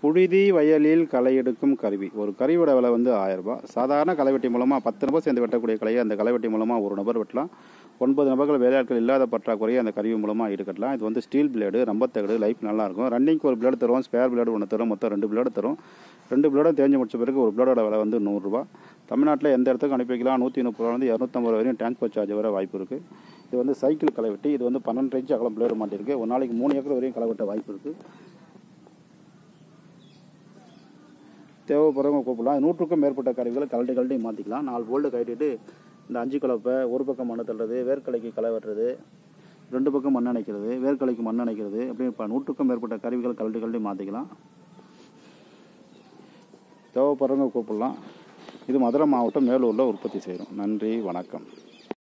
புழுதி வயலில் களை எடுக்கும் கருவி ஒரு கருவியோட விலை வந்து ஆயிரம் ரூபாய் சாதாரண களைவெட்டி மூலமாக பத்து நபர் சேர்ந்து வெட்டக்கூடிய கலையை அந்த களைவெட்டி மூலமாக ஒரு நபர் வெட்டலாம் ஒன்பது நபர்கள் வேலையாட்கள் இல்லாத பற்றாக்குறையை அந்த கருவி மூலமாக ஈடுகட்டலாம் இது வந்து ஸ்டீல் பிளேடு ரம்பத்தகடு லைஃப் நல்லாயிருக்கும் ரன்னிங்க்கு ஒரு பிளேடு தரும் ஸ்பேர் பிளேடு ஒன்று தரும் மொத்தம் ரெண்டு பிளேடு தரும் ரெண்டு பிளேடும் தேஞ்சு முடிச்ச பிறகு ஒரு பிளேடோட விலை வந்து நூறுரூவா தமிழ்நாட்டில் எந்த இடத்துக்கு அனுப்பி வைக்கலாம் நூற்றி முப்பது ரூபாலேருந்து இரநூத்தம்பது வரையும் டிரான்ஸ்போர்ட் சார்ஜ் வர வாய்ப்பு இருக்குது இது வந்து சைக்கிள் களைவெட்டி இது வந்து பன்னெண்டு இன்ச் அகலம் பிளேடு மாட்டிருக்கு ஒரு நாளைக்கு மூணு ஏக்கர் வரையும் களைவெட்ட வாய்ப்பு இருக்குது தேவைப்படுறவங்க கூப்பிடலாம் நூற்றுக்கும் மேற்பட்ட கருவிகளை கழட்டி கழட்டி மாற்றிக்கலாம் நாலு போல்டு கழட்டிட்டு இந்த அஞ்சு கலப்பை ஒரு பக்கம் மண்ணு தள்ளுறது வேர்க்கலைக்கு களை வெட்டுறது ரெண்டு பக்கம் மண் அணைக்கிறது வேர்க்கலைக்கு மண் அணைக்கிறது அப்படி இப்போ நூற்றுக்கும் மேற்பட்ட கருவிகள் கழட்டி கழட்டி மாற்றிக்கலாம் தேவைப்படுறவங்க கூப்பிடலாம் இது மதுரை மாவட்டம் மேலூரில் உற்பத்தி செய்கிறோம் நன்றி வணக்கம்